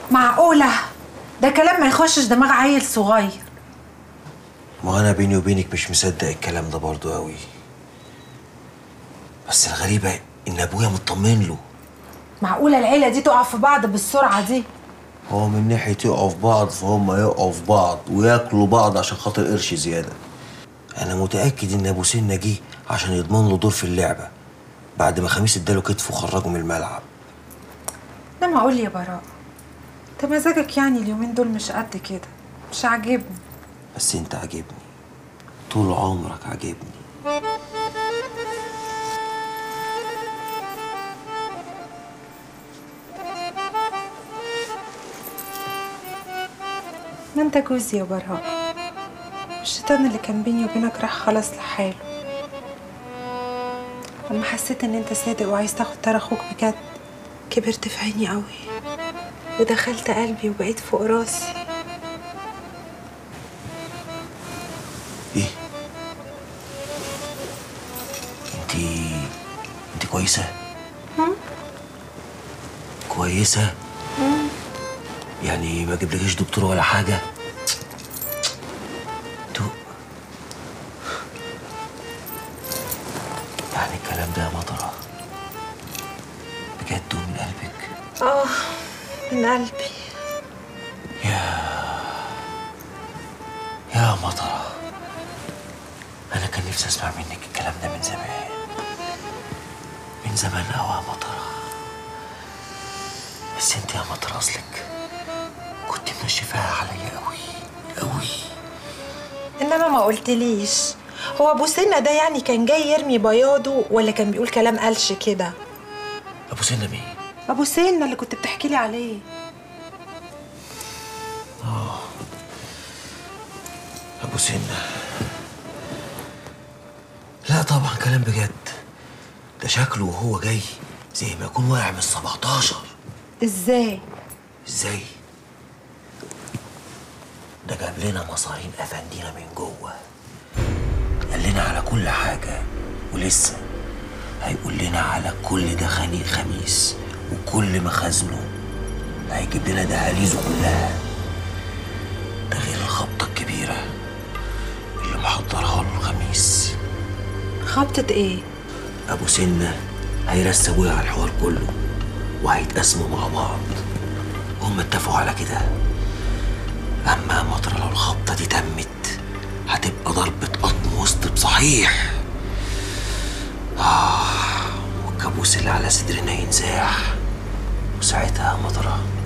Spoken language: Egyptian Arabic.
معقولة ده كلام ما يخشش دماغ عيل صغير ما انا بيني وبينك مش مصدق الكلام ده برضو قوي بس الغريبة ان ابويا مطمن له معقولة العيلة دي تقع في بعض بالسرعة دي هو من ناحية يقعوا في بعض فهم يقعوا في بعض وياكلوا بعض عشان خاطر قرش زيادة أنا متأكد إن أبو سنة جه عشان يضمن له دور في اللعبة بعد ما خميس اداله كتفه وخرجه من الملعب ده معقول يا براء انت مزاجك يعني اليومين دول مش قد كده مش عاجبني بس أنت عاجبني طول عمرك عاجبني ما انت جوزي يا براء الشيطان اللي كان بيني وبينك راح خلاص لحاله لما حسيت ان انت صادق وعايز تاخد طار اخوك بجد كبرت في عيني قوي ودخلت قلبي وبقيت فوق راسي إيه؟ أنت أنت كويسة؟ كويسة؟ يعني ما جبلكيش دكتور ولا حاجة؟ تو يعني الكلام ده يا مطرة بجد ومن قلبك اه من قلبي يا مطرة أنا كان نفسي أسمع منك الكلام ده من زمان من زمان أوي يا مطرة بس أنت يا مطرة أصلك كنت منشفاها عليا أوي أوي انما ما قلتليش هو ابو سنه ده يعني كان جاي يرمي بياضه ولا كان بيقول كلام قلش كده أبو سنة مين؟ ابو سنه اللي كنت بتحكي لي عليه أبو سنة لا طبعا كلام بجد ده شكله وهو جاي زي ما يكون واقع من السبعتاشر ازاي ازاي؟ ده جاب لنا مصارين افندينا من جوه قال لنا على كل حاجة ولسه هيقول لنا على كل دخانيق خميس وكل مخازنه هيجيب لنا دهاليزه كلها ده غير الخبطة الكبيرة اللي محضرها له الخميس خبطه ايه أبو سنة هيرسى أبويا على الحوار كله وهيتقسموا مع بعض وهم اتفقوا على كده أما يا مطر لو الخبطة دي تمت هتبقى ضربة قطم وسط بصحيح آه والكابوس اللي على صدرنا ينزاح وساعتها يا مطرة